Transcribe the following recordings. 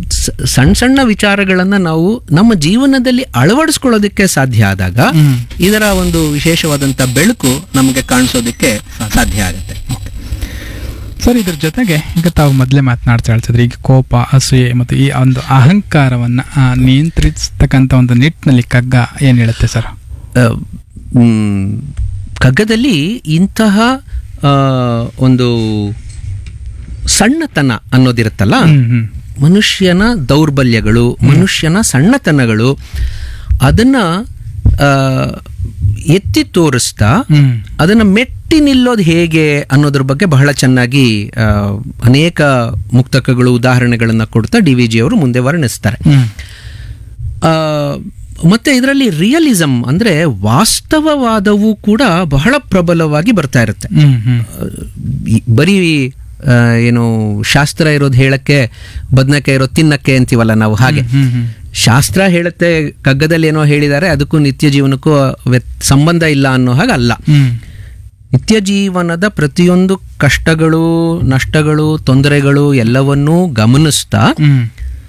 ಸ- ಸಣ್ಣ ಸಣ್ಣ ವಿಚಾರಗಳನ್ನ ನಾವು ನಮ್ಮ ಜೀವನದಲ್ಲಿ ಅಳವಡಿಸ್ಕೊಳ್ಳೋದಕ್ಕೆ ಸಾಧ್ಯ ಆದಾಗ ಇದರ ಒಂದು ವಿಶೇಷವಾದಂತ ಬೆಳಕು ನಮಗೆ ಕಾಣಿಸೋದಕ್ಕೆ ಸಾಧ್ಯ ಆಗುತ್ತೆ ಸರ್ ಇದ್ರ ಜೊತೆಗೆ ಈಗ ತಾವು ಮೊದಲೇ ಮಾತನಾಡ್ತಾ ಹೇಳ್ತಿದ್ರಿ ಈಗ ಕೋಪ ಅಸೂಯೆ ಮತ್ತು ಈ ಒಂದು ಅಹಂಕಾರವನ್ನ ಆ, ನಿಯಂತ್ರಿಸ್ತಕ್ಕಂಥ ಒಂದು ನಿಟ್ಟಿನಲ್ಲಿ ಕಗ್ಗ ಏನ್ ಹೇಳುತ್ತೆ ಸರ್ ಆ, ಮ್, ಕಗ್ಗದಲ್ಲಿ ಇಂತಹ ಆ, ಒಂದು ಸಣ್ಣತನ ಅನ್ನೋದಿರುತ್ತಲ್ಲ ಹ್ಮ್ ಹ್ಮ್ ಮನುಷ್ಯನ ದೌರ್ಬಲ್ಯಗಳು ಮನುಷ್ಯನ ಸಣ್ಣತನಗಳು ಅದನ್ನ ಆ, ಎತ್ತಿ ತೋರಿಸ್ತಾ ಹ್ಮ್ ಅದನ್ನ ಮೆಟ್ಟಿ ನಿಲ್ಲೋದು ಹೇಗೆ ಅನ್ನೋದ್ರ ಬಗ್ಗೆ ಬಹಳ ಚೆನ್ನಾಗಿ ಆ, ಅನೇಕ ಮುಕ್ತಕಗಳು ಉದಾಹರಣೆಗಳನ್ನ ಕೊಡ್ತಾ ಡಿ ವಿ ಜಿ ಅವರು ಮುಂದೆ ವರ್ಣಿಸ್ತಾರೆ ಹ್ಮ್ ಆ, ಮತ್ತೆ ಇದರಲ್ಲಿ ರಿಯಲಿಸಂ ಅಂದ್ರೆ ವಾಸ್ತವವಾದವು ಕೂಡ ಬಹಳ ಪ್ರಬಲವಾಗಿ ಬರ್ತಾ ಇರುತ್ತೆ ಹ್ಮ್ ಹ್ಮ್ ಈ ಬರೀ ಆ, ಏನು ಶಾಸ್ತ್ರ ಇರೋದು ಹೇಳಕ್ಕೆ ಬದ್ನಕ್ಕೆ ಇರೋದು ತಿನ್ನಕ್ಕೆ ಅಂತೀವಲ್ಲ ನಾವು ಹಾಗೆ ಹ್ಮ್ ಹ್ಮ್ ಶಾಸ್ತ್ರ ಹೇಳುತ್ತೆ ಕಗ್ಗದಲ್ಲಿ ಏನೋ ಹೇಳಿದ್ದಾರೆ ಅದಕ್ಕೂ ನಿತ್ಯ ಜೀವನಕ್ಕೂ ವ್ಯತ್- ಸಂಬಂಧ ಇಲ್ಲ ಅನ್ನೋ ಹಾಗೆ ಅಲ್ಲ ಹ್ಮ್ ನಿತ್ಯ ಜೀವನದ ಪ್ರತಿಯೊಂದು ಕಷ್ಟಗಳು ನಷ್ಟಗಳು ತೊಂದರೆಗಳು ಎಲ್ಲವನ್ನೂ ಗಮನಿಸ್ತಾ ಹ್ಮ್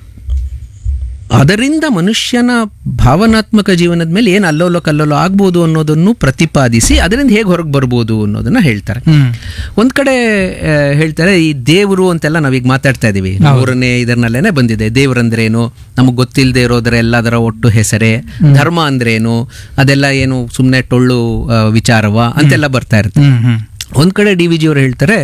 ಅದರಿಂದ ಮನುಷ್ಯನ ಭಾವನಾತ್ಮಕ ಜೀವನದ ಮೇಲೆ ಏನು ಅಲ್ಲೋಲೋ ಕಲ್ಲೋಲೋ ಆಗ್ಬೋದು ಅನ್ನೋದನ್ನು ಪ್ರತಿಪಾದಿಸಿ ಅದರಿಂದ ಹೇಗೆ ಹೊರಗೆ ಬರ್ಬೋದು ಅನ್ನೋದನ್ನ ಹೇಳ್ತಾರೆ ಹ್ಮ್ ಒಂದ್ ಕಡೆ ಆ, ಹೇಳ್ತಾರೆ ಈ ದೇವರು ಅಂತೆಲ್ಲ ನಾವೀಗ ಮಾತಾಡ್ತಾ ಇದೀವಿ ಮೂರನೇ ಇದರನಲ್ಲೇನೆ ಬಂದಿದೆ ದೇವರಂದ್ರೇನು ನಮಗೆ ಗೊತ್ತಿಲ್ಲದೆ ಇರೋದ್ರ ಎಲ್ಲದರ ಒಟ್ಟು ಹೆಸರೇ ಧರ್ಮ ಅಂದ್ರೇನು ಅದೆಲ್ಲ ಏನು ಸುಮ್ಮನೆ ಟೊಳ್ಳು ಆ, ವಿಚಾರವ ಅಂತೆಲ್ಲ ಬರ್ತಾ ಇರುತ್ತೆ ಹ್ಮ್ ಹ್ಮ್ ಒಂದ್ ಕಡೆ ಡಿ ವಿ ಜಿ ಅವರು ಹೇಳ್ತಾರೆ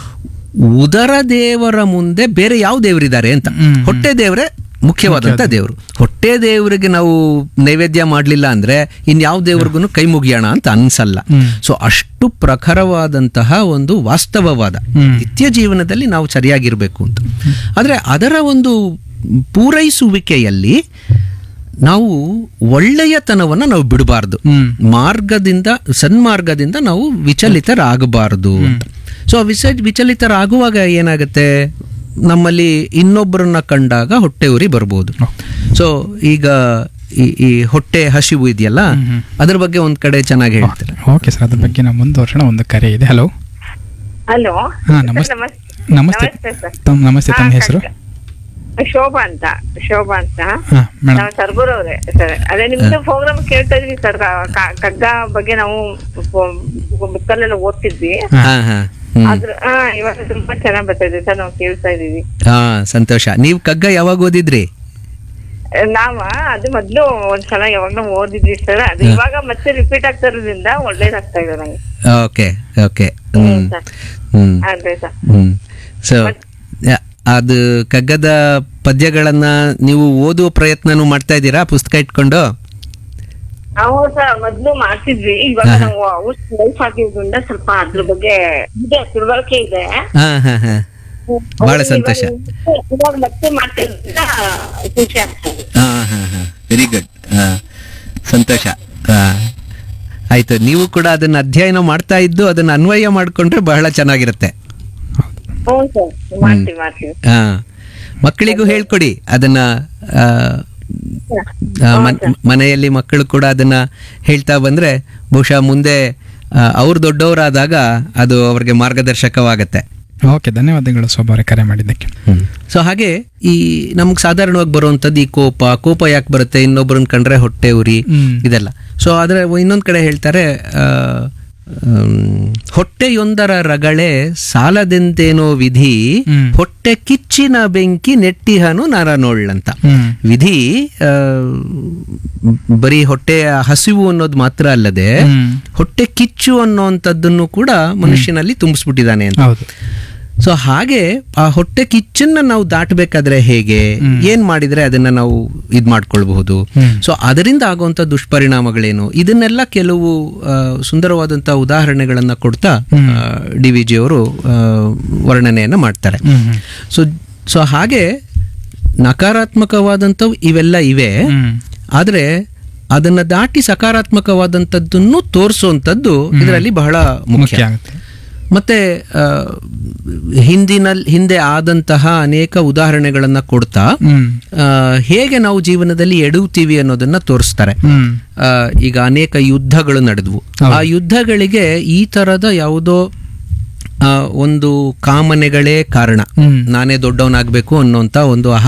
ಉದರ ದೇವರ ಮುಂದೆ ಬೇರೆ ಯಾವ ದೇವರಿದ್ದಾರೆ ಅಂತ ಹೊಟ್ಟೆ ದೇವರೇ ಮುಖ್ಯವಾದಂತ ದೇವರು ಹೊಟ್ಟೆ ದೇವರಿಗೆ ನಾವು ನೈವೇದ್ಯ ಮಾಡಲಿಲ್ಲ ಅಂದ್ರೆ ಇನ್ಯಾವ ದೇವ್ರಿಗೂ ಕೈ ಮುಗಿಯೋಣ ಅಂತ ಅನ್ಸಲ್ಲ ಸೊ ಅಷ್ಟು ಪ್ರಖರವಾದಂತಹ ಒಂದು ವಾಸ್ತವವಾದ ನಿತ್ಯ ಜೀವನದಲ್ಲಿ ನಾವು ಸರಿಯಾಗಿರ್ಬೇಕು ಅಂತ ಆದ್ರೆ ಅದರ ಒಂದು ಪೂರೈಸುವಿಕೆಯಲ್ಲಿ ನಾವು ಒಳ್ಳೆಯತನವನ್ನ ನಾವು ಬಿಡಬಾರ್ದು ಹ್ಮ್ ಮಾರ್ಗದಿಂದ ಸನ್ಮಾರ್ಗದಿಂದ ನಾವು ವಿಚಲಿತರಾಗಬಾರದು ಅಂತ ಸೊ ವಿಚ ವಿಚಲಿತರಾಗುವಾಗ ಏನಾಗುತ್ತೆ ನಮ್ಮಲ್ಲಿ ಇನ್ನೊಬ್ಬರನ್ನ ಕಂಡಾಗ ಹೊಟ್ಟೆ ಉರಿ ಬರ್ಬೋದು ಸೊ ಈಗ ಈ ಈ ಹೊಟ್ಟೆ ಹಸಿವು ಇದೆಯಲ್ಲ ಅದ್ರ ಬಗ್ಗೆ ಒಂದ್ ಕಡೆ ಚೆನ್ನಾಗಿ ಹೇಳ್ತಾರೆ ಓಕೆ ಸರ್ ಅದ್ರ ಬಗ್ಗೆ ನಾವು ಮುಂದುವರ್ಸೋಣ ಒಂದು ಕರೆ ಇದೆ ಹಲೋ ಹಲೋ ಹಾ ನಮಸ್ತೆ ನಮಸ್ತೆ ನಮಸ್ತೆ ಸರ್ ತಮ್ಮ ನಮಸ್ತೆ ತಮ್ಮ ಹೆಸರು ಶೋಭಾ ಅಂತ ಶೋಭಾ ಅಂತ ಹಾ ಮೇಡಮ್ ನಾವು ಸರ್ಗೂರ್ ಅವ್ರೆ ಸರ್ ಅದೇ ನಿಮ್ದು ಪ್ರೋಗ್ರಾಮ್ ಕೇಳ್ತಾ ಇದ್ವಿ ಸರ್ ಕಗ್ಗ ಬಗ್ಗೆ ನಾವು ಬುಕ್ಕಲ್ಲೆಲ್ಲ ಓದ್ತಿದ್ವಿ ಹಾ ಹಾ ಹ್ಮ್. ಆದ್ರ ಹಾ ಇವಾಗ ತುಂಬಾ ಚೆನ್ನಾಗ್ ಬರ್ತಾ ಇದೆ ಸರ್ ನಾವು ಕೇಳ್ತಾ ಇದೀವಿ ಹಾ ಸಂತೋಷ ನೀವು ಕಗ್ಗ ಯಾವಾಗ ಓದಿದ್ರಿ ನಾವ ಅದು ಮೊದ್ಲು ಒಂದ್ಸಲ ಯಾವಾಗ್ಲೂ ಓದಿದ್ವಿ ಸರ್ ಅದು ಇವಾಗ ಮತ್ತೆ ರಿಪೀಟ್ ಆಗ್ತಾ ಇರೋದ್ರಿಂದ ಒಳ್ಳೇದಾಗ್ತಾ ಇದೆ ನಂಗೆ ಓಕೆ ಓಕೆ ಹ್ಮ್ ಸರ್ ಹ್ಮ್ ಅದೇ ಸರ್ ಹ್ಮ್ ಸೊ ಅದು ಕಗ್ಗದ ಪದ್ಯಗಳನ್ನ ನೀವು ಓದುವ ಪ್ರಯತ್ನನೂ ಮಾಡ್ತಾ ಇದ್ದೀರಾ ಪುಸ್ತಕ ಇಟ್ಕೊಂಡು ನಾವು ಸರ್ ಮೊದ್ಲು ಮಾಡ್ತಿದ್ವಿ ಇವಾಗ ನಾವು ಔಷ್ ಲೈಫ್ ಆಗಿರೋದ್ರಿಂದ ಸ್ವಲ್ಪ ಅದ್ರ ಬಗ್ಗೆ ಇದೆ ತಿಳುವಳಿಕೆ ಇದೆ ಹಾ ಹಾ ಹಾ ಬಹಳ ಸಂತೋಷ ಇವಾಗ- ಇವಾಗ ಮತ್ತೆ ಮಾಡ್ತಿರೋದ್ರಿಂದ ಖುಷಿ ಆಗ್ತದೆ ಹಾ ಹಾ ಹಾ ವೆರಿ ಗುಡ್ ಹಾ ಸಂತೋಷ ಹಾ ಆಯ್ತು ನೀವು ಕೂಡ ಅದನ್ನ ಅಧ್ಯಯನ ಮಾಡ್ತಾ ಇದ್ದು ಅದನ್ನ ಅನ್ವಯ ಮಾಡ್ಕೊಂಡ್ರೆ ಬಹಳ ಚೆನ್ನಾಗಿರುತ್ತೆ ಹ್ಞೂ ಸರ್ ಮಾಡ್ತೀವಿ ಮಾಡ್ತೀವಿ ಹಾ ಮಕ್ಕಳಿಗೂ ಹೇಳ್ಕೊಡಿ ಅದನ್ನ ಆ, ಆ, ಮನ್- ಮನೆಯಲ್ಲಿ ಮಕ್ಕಳು ಕೂಡ ಅದನ್ನ ಹೇಳ್ತಾ ಬಂದ್ರೆ ಬಹುಶಃ ಮುಂದೆ ಆ, ಅವ್ರು ದೊಡ್ಡವರಾದಾಗ ಅದು ಅವ್ರಿಗೆ ಮಾರ್ಗದರ್ಶಕವಾಗತ್ತೆ ಓಕೆ ಧನ್ಯವಾದಗಳು ಶೋಭಾ ಕರೆ ಮಾಡಿದ್ದಕ್ಕೆ ಸೊ ಹಾಗೆ ಈ ನಮ್ಗೆ ಸಾಧಾರಣವಾಗಿ ಬರುವಂಥದ್ದು ಈ ಕೋಪ ಕೋಪ ಯಾಕೆ ಬರುತ್ತೆ ಇನ್ನೊಬ್ಬರನ್ನ ಕಂಡ್ರೆ ಹೊಟ್ಟೆ ಉರಿ ಹ್ಮ್. ಇದೆಲ್ಲ ಸೊ ಅದರ ಇನ್ನೊಂದು ಕಡೆ ಹೇಳ್ತಾರೆ ಆ, ಆಮ್, ಹೊಟ್ಟೆಯೊಂದರ ರಗಳೆ ಸಾಲದೆಂತೇನೋ ವಿಧಿ ಹ್ಮ್. ಹೊಟ್ಟೆ ಕಿಚ್ಚಿನ ಬೆಂಕಿ ನೆಟ್ಟಿಹನು ನರನೋಳ್ಳಂತ ಹ್ಮ್ ವಿಧಿ ಆ, ಬರೀ ಹೊಟ್ಟೆಯ ಹಸಿವು ಅನ್ನೋದು ಮಾತ್ರ ಅಲ್ಲದೆ ಹ್ಮ್ ಹೊಟ್ಟೆ ಕಿಚ್ಚು ಅನ್ನೋಂಥದ್ದನ್ನು ಕೂಡ ಮನುಷ್ಯನಲ್ಲಿ ತುಂಬಿಸ್ಬಿಟ್ಟಿದ್ದಾನೆ ಅಂತ ಹೌದು ಸೊ ಹಾಗೆ ಆ ಹೊಟ್ಟೆ ಕಿಚ್ಚನ್ನ ನಾವು ದಾಟಬೇಕಾದ್ರೆ ಹೇಗೆ ಏನ್ ಮಾಡಿದ್ರೆ ಅದನ್ನ ನಾವು ಇದ್ ಮಾಡ್ಕೊಳ್ಬಹುದು ಹ್ಮ್. ಸೊ ಅದರಿಂದ ಆಗುವಂತ ದುಷ್ಪರಿಣಾಮಗಳೇನು ಇದನ್ನೆಲ್ಲ ಕೆಲವು ಆ, ಸುಂದರವಾದಂತ ಉದಾಹರಣೆಗಳನ್ನ ಕೊಡ್ತಾ ಡಿ ವಿ ಜಿ ಅವರು ಆ, ವರ್ಣನೆಯನ್ನ ಮಾಡ್ತಾರೆ ಹ್ಮ್ ಹ್ಮ್ ಸೊ ಸೊ ಹಾಗೆ ನಕಾರಾತ್ಮಕವಾದಂಥವು ಇವೆಲ್ಲ ಇವೆ ಹ್ಮ್ ಆದ್ರೆ ಅದನ್ನ ದಾಟಿ ಸಕಾರಾತ್ಮಕವಾದಂಥದ್ದನ್ನು ತೋರಿಸುವಂಥದ್ದು ಇದರಲ್ಲಿ ಬಹಳ ಮುಖ್ಯ ಮುಖ್ಯ ಆಗುತ್ತೆ ಮತ್ತೆ ಆ, ಹಿಂದಿನಲ್ಲಿ ಹಿಂದೆ ಆದಂತಹ ಅನೇಕ ಉದಾಹರಣೆಗಳನ್ನ ಕೊಡ್ತಾ ಹ್ಮ್ ಆ, ಹೇಗೆ ನಾವು ಜೀವನದಲ್ಲಿ ಎಡುತ್ತೀವಿ ಅನ್ನೋದನ್ನ ತೋರಿಸ್ತಾರೆ ಹ್ಮ್ ಆ, ಈಗ ಅನೇಕ ಯುದ್ಧಗಳು ನಡೆದ್ವು ಆ ಯುದ್ಧಗಳಿಗೆ ಈ ತರದ ಯಾವುದೋ ಆ, ಒಂದು ಕಾಮನೆಗಳೇ ಕಾರಣ ಹ್ಮ್ ನಾನೇ ದೊಡ್ಡವನಾಗಬೇಕು ಅನ್ನೋಂತ ಒಂದು